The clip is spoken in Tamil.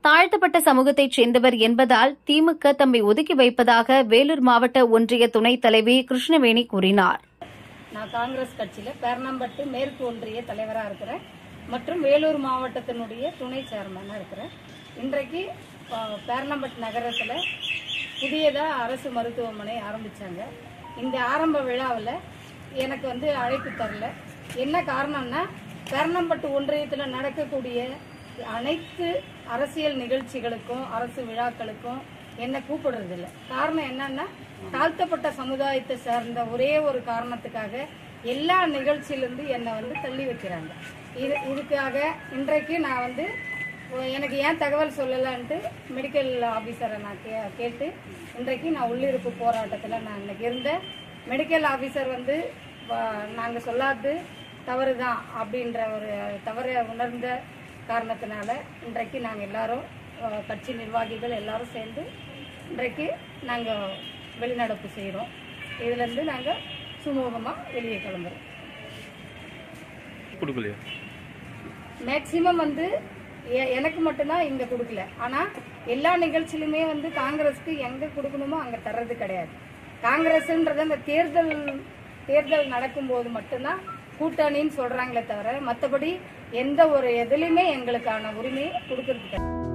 தாழ்த்தப்பட்ட சமூகத்தைச் சேர்ந்தவர் என்பதால் திமுக தம்மை ஒதுக்கி வைப்பதாக வேலூர் மாவட்ட ஒன்றிய துணைத் தலைவி கிருஷ்ணவேணி கூறினார் நான் காங்கிரஸ் கட்சியில் பேரணம்பட்டு மேற்கு ஒன்றிய தலைவராக இருக்கிறேன் மற்றும் வேலூர் மாவட்டத்தினுடைய துணை சேர்மனாக இருக்கிறேன் இன்றைக்கு அஹ், பேரணம்பட்டு நகரத்தில் புதியதாக அரசு மருத்துவமனை ஆரம்பித்தாங்க இந்த ஆரம்ப விழாவில் எனக்கு வந்து அழைப்பு தரல என்ன காரணம்னா பேரணம்பட்டு ஒன்றியத்தில் நடக்கக்கூடிய அனைத்து அரசியல் நிகழ்ச்சிகளுக்கும் அரசு விழாக்களுக்கும் என்ன கூப்பிடுறதில்ல காரணம் என்னன்னா தாழ்த்தப்பட்ட சமுதாயத்தை சேர்ந்த ஒரே ஒரு காரணத்துக்காக எல்லா நிகழ்ச்சியிலிருந்து என்னை வந்து தள்ளி வைக்கிறாங்க இது இதுக்காக இன்றைக்கு நான் வந்து ஓ- எனக்கு ஏன் தகவல் சொல்லலான்ட்டு மெடிக்கல் ஆஃபீஸரை நான் கே கேட்டு இன்றைக்கு நான் உள்ளிருப்பு போராட்டத்தில் நான் இன்னைக்கு இருந்தேன் மெடிக்கல் ஆஃபீஸர் வந்து நாங்கள் சொல்லாது தவறு தான் அப்படின்ற ஒரு தவறை உணர்ந்த காரணத்தினால இன்றைக்கு நாங்கள் எல்லாரும் அஹ், கட்சி நிர்வாகிகள் எல்லாரும் சேர்ந்து இன்றைக்கு நாங்கள் வெளிநடப்பு செய்கிறோம் இதுலேருந்து நாங்கள் சுமூகமாக வெளியே கிளம்புறோம் கொடுக்கலையா மேக்சிமம் வந்து எ- எனக்கு மட்டும்தான் இங்க கொடுக்கல ஆனா எல்லா நிகழ்ச்சியிலுமே வந்து காங்கிரஸ்க்கு எங்க கொடுக்கணுமோ அங்க தர்றது கிடையாது காங்கிரஸ்ன்றது அந்த தேர்தல் தேர்தல் நடக்கும்போது மட்டும்தான் கூட்டணின்னு சொல்றாங்களே தவிர மற்றபடி எந்த ஒரு எதுலையுமே எங்களுக்கான உரிமையை கொடுக்கறது கிடையாது